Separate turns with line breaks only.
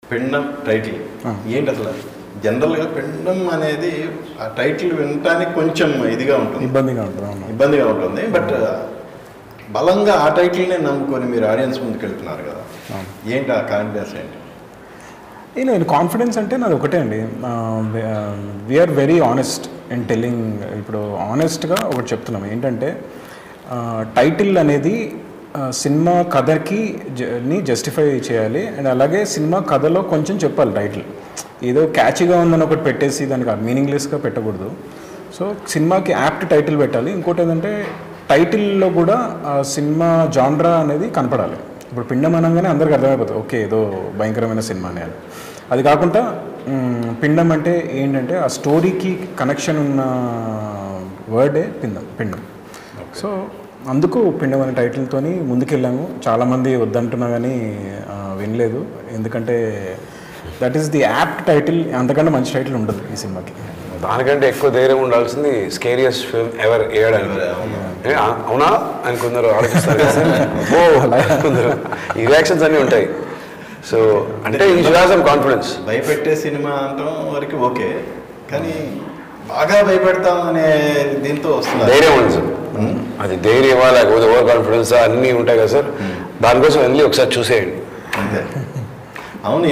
పిండం టైటిల్ ఏంటి అసలు జనరల్గా పిండం అనేది ఆ టైటిల్ వినటానికి కొంచెం ఇదిగా ఉంటుంది
ఇబ్బందిగా ఉంటుంది అవును
ఇబ్బందిగా ఉంటుంది బట్ బలంగా ఆ టైటిల్నే నమ్ముకొని మీరు ఆడియన్స్ ముందుకు వెళ్తున్నారు కదా
అవును.
ఏంటి ఆ కాన్ఫిడెన్స్ ఏంటి
నేను కాన్ఫిడెన్స్ అంటే నాది ఒకటే అండి we're very honest in telling ఇప్పుడు ఆనెస్ట్గా ఒకటి చెప్తున్నాం ఏంటంటే టైటిల్ అనేది ఆ, సినిమా కథకి జ- ని జస్టిఫై చేయాలి అండ్ అలాగే సినిమా కథలో కొంచెం చెప్పాలి టైటిల్ ఏదో క్యాచీగా ఉందని ఒకటి పెట్టేసి దానికి మీనింగ్లెస్గా పెట్టకూడదు సో సినిమాకి యాప్ట్ టైటిల్ పెట్టాలి ఇంకోటి ఏంటంటే టైటిల్లో కూడా ఆ సినిమా జాన్రా అనేది కనపడాలి ఇప్పుడు పిండం అనగానే అందరికి అర్థమైపోతుంది ఓకే ఏదో భయంకరమైన సినిమా అని అది కాకుండా మ్, పిండం అంటే ఏంటంటే ఆ స్టోరీకి కనెక్షన్ ఉన్న వర్డే పిండం పిండం సో అందుకు పిండం అనే టైటిల్తోని ముందుకెళ్ళాము చాలామంది వద్దంటున్నా కానీ ఆ, వినలేదు ఎందుకంటే that is the apt title అంతకంటే మంచి టైటిల్ ఉండదు ఈ సినిమాకి
దానికంటే ఎక్కువ ధైర్యం ఉండాల్సింది స్కేరియస్ ఫిల్మ్ ఎవర్ వేయడానికి ఏ, ఆ- అవునా అని కొందరు ఆలోచిస్తారు కదా. ఓ కొందరు ఈ రియాక్షన్స్ అన్నీ ఉంటాయి సో అంటే ఈ సమ్ కాన్ఫిడెన్స్
భయపెట్టే సినిమా అంటాం వరకు ఓకే కానీ బాగా భయపెడతాం అనే దీంతో వస్తుంది
ధైర్యం ఉంది సార్ అది ధైర్యమా లేకపోతే ఓవర్ కాన్ఫిడెన్స్ అన్నీ ఉంటాయి కదా సార్ దానికోసం వెళ్ళి ఒకసారి చూసేయండి
అంతే అవును